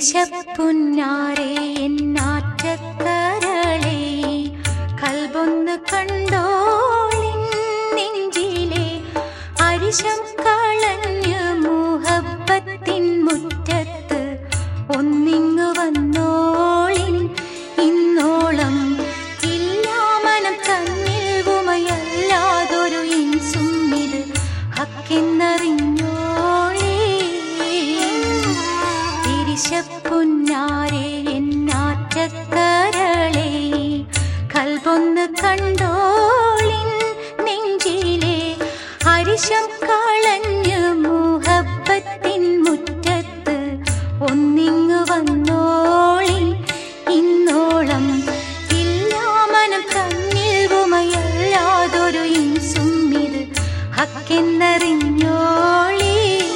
തിരിശപ്പുന്നാരെ എന്നാറ്റക്കരളെ കൽബൊന്ന് കണ്ടോളിൻ നെഞ്ചിലെ അരിശം കളഞ്ഞ് മുഹബത്തിൻ മുറ്റത്ത് ഒന്നിങ്ങു വന്നോളിൻ ഇന്നോളം ഇല്ലാമനം തന്നിൽ ഉമയല്ലാതൊരു ഇൻസും ഇത് ഹക്കെന്നറിഞ്ഞോളേ തിരിശപ്പുന്നാരെ എന്നാറ്റക്കരളെ കൽബൊന്ന് കണ്ടോളിൻ നെഞ്ചിലെ ഹരിശം കളഞ്ഞ് മുഹബത്തിൻ മുറ്റത്ത് ഒന്നിങ്ങു വന്നോളിൻ ഇന്നോളം ഇല്ലാമനം തന്നിൽ ഉമയല്ലാതൊരു ഇൻസും ഇത് ഹക്കെന്നറിഞ്ഞോളേ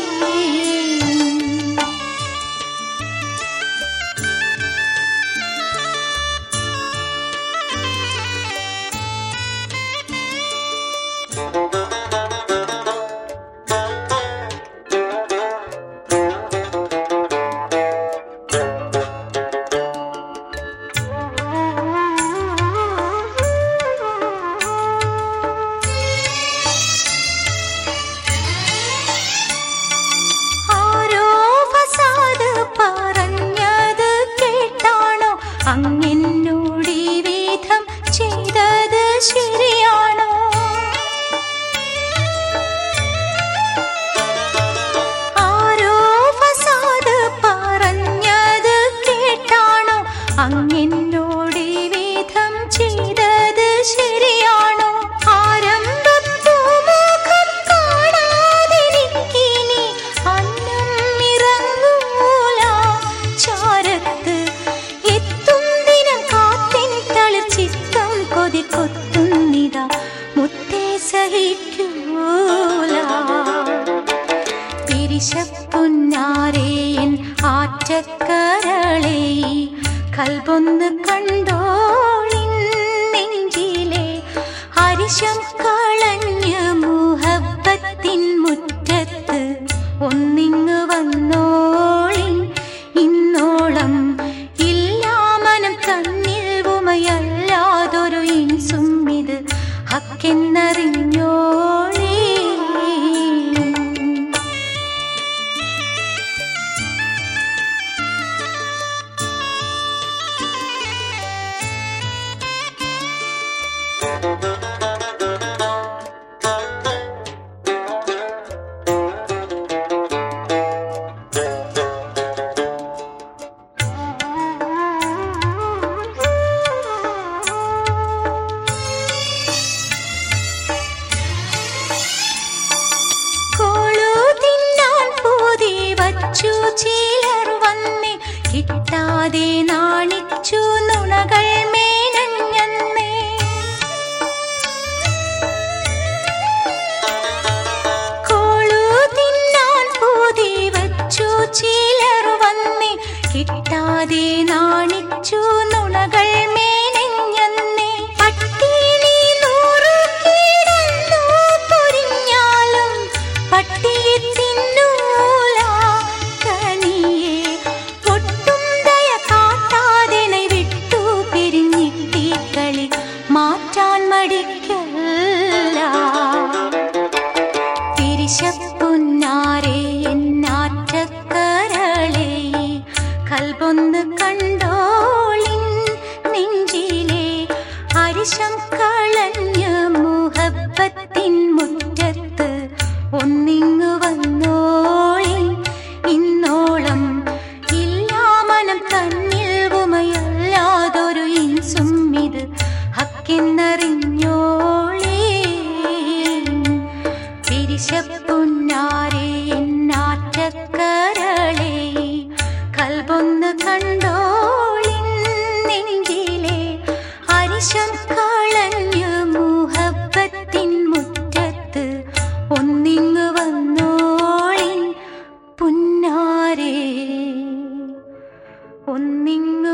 ആരോ ഫസാദ് പറഞ്ഞത് കേട്ടാണോ അങ്ങെന്നോട് ഈ വിധം ചെയ്തത് ശരിയാണോ ആരോ ഫസാദ് പറഞ്ഞത് കേട്ടാണോ അങ്ങെന്നോട് ഈ വിധം ചെയ്തത് ശരിയാണോ ആരംഭപ്പൂമുഖം കാണാതിരിക്കിനി അന്നം ഇറങ്ങൂല ചാരത്ത് എത്തും ദിനം കാത്തിൻ തളിച്ചിത്തം കൊതി കൊത്തുന്നിതാ മുത്തേ സഹിക്കൂല തിരിശപ്പുന്നാരേൻ ആറ്റക്കരളെ കൽബൊന്ന് കണ്ടോളിൻ നെഞ്ചിലെ ഹരിശം കളഞ്ഞ് മുഹബത്തിൻ മുറ്റത്ത് ഒന്നിങ്ങു വന്നോളിൻ ഇന്നോളം ഇല്ലാമനം തന്നിൽ ഉമയല്ലാതൊരു ഇൻസും ഇത് ഹക്കെന്നറിഞ്ഞോളേ കോളു തിന്നാൻ പൂതി വച്ചു ചിലർ വന്ന് കിട്ടാതെ നാണിച്ചു നുണകൾ മേനഞ്ഞന്നേ കോളു തിന്നാൻ പൂതി വച്ചു ചിലർ വന്ന് കിട്ടാതെ നാണിച്ചു നുണകൾ മേനഞ്ഞന്നേ പട്ടിണി നൂറു കിടന്നു പൊരിഞ്ഞാലും പട്ടിയെ തിന്നൂല കനിയെ ഒട്ടും ദയ കാട്ടാതിനെ വിട്ടു പിരിഞ്ഞിട്ടീ കളി മാറ്റാൻ മടിക്കല്ല തിരിശപ്പുന്നാരെ എന്നാറ്റക്കരളെ കൽബൊന്ന് കണ്ടോളിൻ നെഞ്ചിലെ അരിശം കളഞ്ഞ് മുഹബത്തിൻ മുറ്റത്ത് ഒന്നിങ്ങു വന്നോളിൻ ഇന്നോളം ഇല്ലാമനം തന്നിൽ ഉമയല്ലാതൊരു ഇൻസും ഇത് ഹക്കെന്നറിഞ്ഞോളേ തിരിശപ്പുന്നാരെ എന്നാറ്റക്കരളെ കൽബൊന്ന് കണ്ടോളിൻ നെഞ്ചിലെ അരിശം കളഞ്ഞ് മുഹബത്തിൻ മുറ്റത്ത് ഒന്നിങ്ങു വന്നോളിൻ പുന്നാരേ ഒന്നിങ്ങു